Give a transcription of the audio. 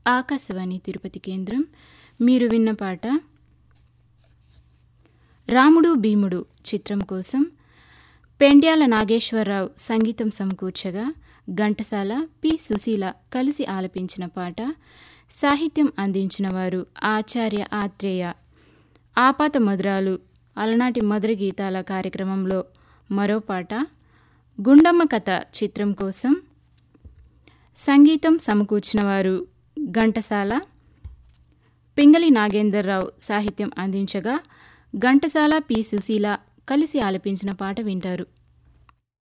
ఆకాశవాణి తిరుపతి కేంద్రం మీరు విన్న పాట రాముడు భీముడు చిత్రం కోసం పెండ్యాల నాగేశ్వరరావు సంగీతం సమకూర్చగా ఘంటసాల పి సుశీల కలిసి ఆలపించిన పాట సాహిత్యం అందించిన వారు ఆచార్య ఆత్రేయ ఆపాత మధురాలు అలనాటి మధుర గీతాల కార్యక్రమంలో మరో పాట గుండమ్మ కథ చిత్రం కోసం సంగీతం సమకూర్చిన వారు ఘంటసాల పింగళి నాగేందర్రావు సాహిత్యం అందించగా ఘంటసాల పి సుశీల కలిసి ఆలపించిన పాట వింటారు